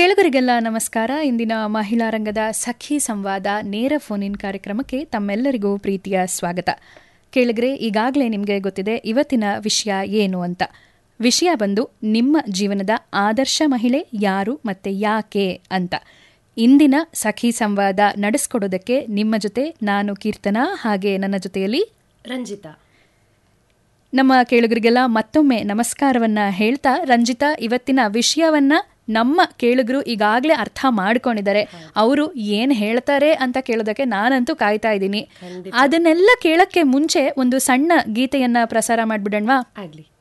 ಕೇಳುಗರಿಗೆಲ್ಲ ನಮಸ್ಕಾರ ಇಂದಿನ ಮಹಿಳಾ ರಂಗದ ಸಖಿ ಸಂವಾದ ನೇರ ಫೋನ್ ಇನ್ ಕಾರ್ಯಕ್ರಮಕ್ಕೆ ತಮ್ಮೆಲ್ಲರಿಗೂ ಪ್ರೀತಿಯ ಸ್ವಾಗತ ಕೇಳಿಗ್ರೆ ಈಗಾಗಲೇ ನಿಮಗೆ ಗೊತ್ತಿದೆ ಇವತ್ತಿನ ವಿಷಯ ಏನು ಅಂತ ವಿಷಯ ಬಂದು ನಿಮ್ಮ ಜೀವನದ ಆದರ್ಶ ಮಹಿಳೆ ಯಾರು ಮತ್ತೆ ಯಾಕೆ ಅಂತ ಇಂದಿನ ಸಖಿ ಸಂವಾದ ನಡೆಸ್ಕೊಡೋದಕ್ಕೆ ನಿಮ್ಮ ಜೊತೆ ನಾನು ಕೀರ್ತನಾ ಹಾಗೆ ನನ್ನ ಜೊತೆಯಲ್ಲಿ ರಂಜಿತಾ ನಮ್ಮ ಕೇಳುಗರಿಗೆಲ್ಲ ಮತ್ತೊಮ್ಮೆ ನಮಸ್ಕಾರವನ್ನ ಹೇಳ್ತಾ ರಂಜಿತಾ ಇವತ್ತಿನ ವಿಷಯವನ್ನ ನಮ್ಮ ಕೇಳುಗರು ಈಗಾಗಲೇ ಅರ್ಥ ಮಾಡ್ಕೊಂಡಿದ್ದಾರೆ ಅವರು ಏನ್ ಹೇಳ್ತಾರೆ ಅಂತ ಕೇಳೋದಕ್ಕೆ ನಾನಂತೂ ಕಾಯ್ತಾ ಇದ್ದೀನಿ ಅದನ್ನೆಲ್ಲ ಕೇಳಕ್ಕೆ ಮುಂಚೆ ಒಂದು ಸಣ್ಣ ಗೀತೆಯನ್ನ ಪ್ರಸಾರ ಮಾಡ್ಬಿಡಣ್ವಾ ಆಗ್ಲಿ